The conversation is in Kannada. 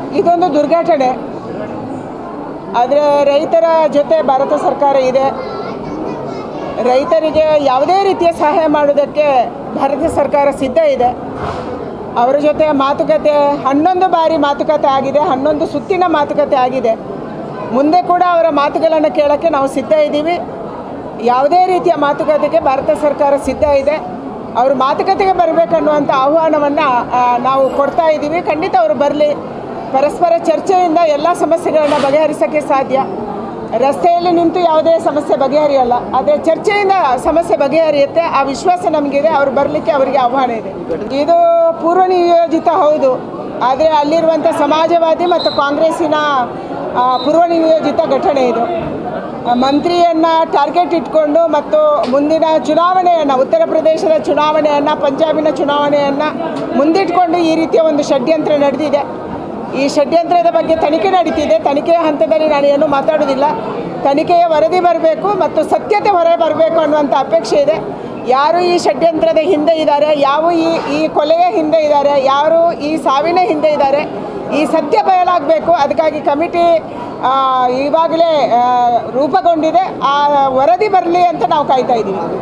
ಇದೊಂದು ದುರ್ಘಟನೆ ಆದರೆ ರೈತರ ಜೊತೆ ಭಾರತ ಸರ್ಕಾರ ಇದೆ ರೈತರಿಗೆ ಯಾವುದೇ ರೀತಿಯ ಸಹಾಯ ಮಾಡೋದಕ್ಕೆ ಭಾರತ ಸರ್ಕಾರ ಸಿದ್ಧ ಇದೆ ಅವರ ಜೊತೆ ಮಾತುಕತೆ ಹನ್ನೊಂದು ಬಾರಿ ಮಾತುಕತೆ ಆಗಿದೆ ಹನ್ನೊಂದು ಸುತ್ತಿನ ಮಾತುಕತೆ ಆಗಿದೆ ಮುಂದೆ ಕೂಡ ಅವರ ಮಾತುಗಳನ್ನು ಕೇಳೋಕ್ಕೆ ನಾವು ಸಿದ್ಧ ಇದ್ದೀವಿ ಯಾವುದೇ ರೀತಿಯ ಮಾತುಕತೆಗೆ ಭಾರತ ಸರ್ಕಾರ ಸಿದ್ಧ ಇದೆ ಅವರು ಮಾತುಕತೆಗೆ ಬರಬೇಕನ್ನುವಂಥ ಆಹ್ವಾನವನ್ನು ನಾವು ಕೊಡ್ತಾ ಇದ್ದೀವಿ ಖಂಡಿತ ಅವರು ಬರಲಿ ಪರಸ್ಪರ ಚರ್ಚೆಯಿಂದ ಎಲ್ಲ ಸಮಸ್ಯೆಗಳನ್ನು ಬಗೆಹರಿಸೋಕ್ಕೆ ಸಾಧ್ಯ ರಸ್ತೆಯಲ್ಲಿ ನಿಂತು ಯಾವುದೇ ಸಮಸ್ಯೆ ಬಗೆಹರಿಯಲ್ಲ ಆದರೆ ಚರ್ಚೆಯಿಂದ ಸಮಸ್ಯೆ ಬಗೆಹರಿಯುತ್ತೆ ಆ ವಿಶ್ವಾಸ ನಮಗಿದೆ ಅವ್ರು ಬರಲಿಕ್ಕೆ ಅವರಿಗೆ ಆಹ್ವಾನ ಇದೆ ಇದು ಪೂರ್ವ ನಿಯೋಜಿತ ಹೌದು ಆದರೆ ಅಲ್ಲಿರುವಂಥ ಸಮಾಜವಾದಿ ಮತ್ತು ಕಾಂಗ್ರೆಸ್ಸಿನ ಆ, ಪೂರ್ವ ನಿಯೋಜಿತ ಘಟನೆ ಇದು ಆ, ಮಂತ್ರಿಯನ್ನ ಟಾರ್ಗೆಟ್ ಇಟ್ಕೊಂಡು ಮತ್ತು ಮುಂದಿನ ಚುನಾವಣೆಯನ್ನು ಉತ್ತರ ಪ್ರದೇಶದ ಚುನಾವಣೆಯನ್ನು ಪಂಜಾಬಿನ ಚುನಾವಣೆಯನ್ನು ಮುಂದಿಟ್ಕೊಂಡು ಈ ರೀತಿಯ ಒಂದು ಷಡ್ಯಂತ್ರ ನಡೆದಿದೆ ಈ ಷಡ್ಯಂತ್ರದ ಬಗ್ಗೆ ತನಿಖೆ ನಡೀತಿದೆ ತನಿಖೆಯ ಹಂತದಲ್ಲಿ ನಾನು ಏನು ಮಾತಾಡೋದಿಲ್ಲ ತನಿಖೆಯ ವರದಿ ಬರಬೇಕು ಮತ್ತು ಸತ್ಯತೆ ಹೊರ ಬರಬೇಕು ಅನ್ನುವಂಥ ಅಪೇಕ್ಷೆ ಇದೆ ಯಾರು ಈ ಷಡ್ಯಂತ್ರದ ಹಿಂದೆ ಇದ್ದಾರೆ ಯಾವ ಈ ಈ ಕೊಲೆಯ ಹಿಂದೆ ಇದ್ದಾರೆ ಯಾರು ಈ ಸಾವಿನ ಹಿಂದೆ ಇದ್ದಾರೆ ಈ ಸತ್ಯ ಬಯಲಾಗಬೇಕು ಅದಕ್ಕಾಗಿ ಕಮಿಟಿ ಆ, ಇವಾಗಲೇ ಆ, ರೂಪುಗೊಂಡಿದೆ ಆ ವರದಿ ಬರಲಿ ಅಂತ ನಾವು ಕಾಯ್ತಾ ಇದ್ದೀವಿ